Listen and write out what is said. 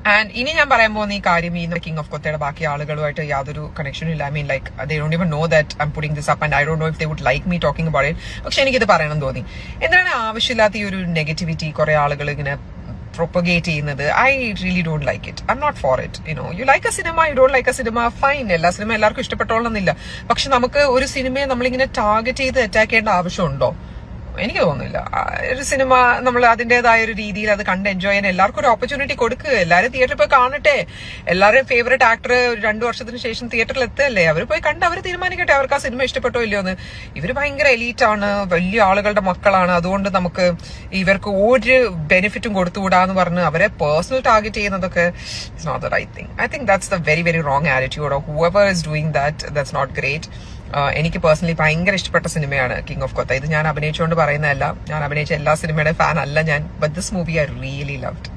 and ഇനി ഞാൻ പറയാൻ പോകുന്ന ഈ കാര്യം ഈ കിങ് ഓഫ് കൊത്തയുടെ ബാക്കി ആളുകളുമായിട്ട് യാതൊരു കണക്ഷനും ഇല്ല I mean like they don't even know that I'm putting this up and I don't know if they would like me talking about it പക്ഷെ എനിക്കിത് പറയണം തോന്നി എന്താണ് ആവശ്യമില്ലാത്ത ഈ ഒരു നെഗറ്റിവിറ്റി കുറെ ആളുകൾ ഇങ്ങനെ പ്രൊപ്പഗേറ്റ് ചെയ്യുന്നത് I really don't like it I'm not for it you know you like a cinema you don't like a cinema fine എല്ലാ സിനിമ എല്ലാവർക്കും ഇഷ്ടപ്പെട്ടോളണമെന്നില്ല പക്ഷെ നമുക്ക് ഒരു സിനിമയെ നമ്മളിങ്ങനെ ടാർഗറ്റ് ചെയ്ത് അറ്റാക്ക് ചെയ്യേണ്ട ആവശ്യമുണ്ടോ എനിക്ക് തോന്നുന്നില്ല ആ, ഒരു സിനിമ നമ്മൾ അതിന്റേതായ ഒരു രീതിയിൽ അത് കണ്ട് എൻജോയ് ചെയ്യാൻ എല്ലാവർക്കും ഒരു ഓപ്പർച്യൂണിറ്റി കൊടുക്കുക എല്ലാവരും തിയേറ്ററിൽ പോയി കാണട്ടെ എല്ലാവരുടെയും ഫേവറേറ്റ് ആക്ടർ രണ്ടു വർഷത്തിന് ശേഷം തിയേറ്ററിൽ എത്തല്ലേ അവർ പോയി കണ്ട് അവർ തീരുമാനിക്കട്ടെ അവർക്ക് ആ സിനിമ ഇഷ്ടപ്പെട്ടോ ഇല്ലയോ എന്ന് ഇവർ ഭയങ്കര എലീറ്റ് ആണ് വലിയ ആളുകളുടെ മക്കളാണ് അതുകൊണ്ട് നമുക്ക് ഇവർക്ക് ഒരു ബെനിഫിറ്റും കൊടുത്തുകൂടാന്ന് പറഞ്ഞ് അവരെ പേഴ്സണൽ ടാർഗറ്റ് ചെയ്യുന്നതൊക്കെ it's not the right thing I think that's the very very wrong attitude of whoever is doing that that's not great എനിക്ക് പേഴ്സണലി ഭയങ്കര ഇഷ്ടപ്പെട്ട സിനിമയാണ് കിങ് ഓഫ് കൊത്ത ഇത് ഞാൻ അഭിനയിച്ചുകൊണ്ട് പറയുന്നതല്ല ഞാൻ അഭിനയിച്ച എല്ലാ സിനിമയുടെ ഫാൻ അല്ല ഞാൻ but this movie I really loved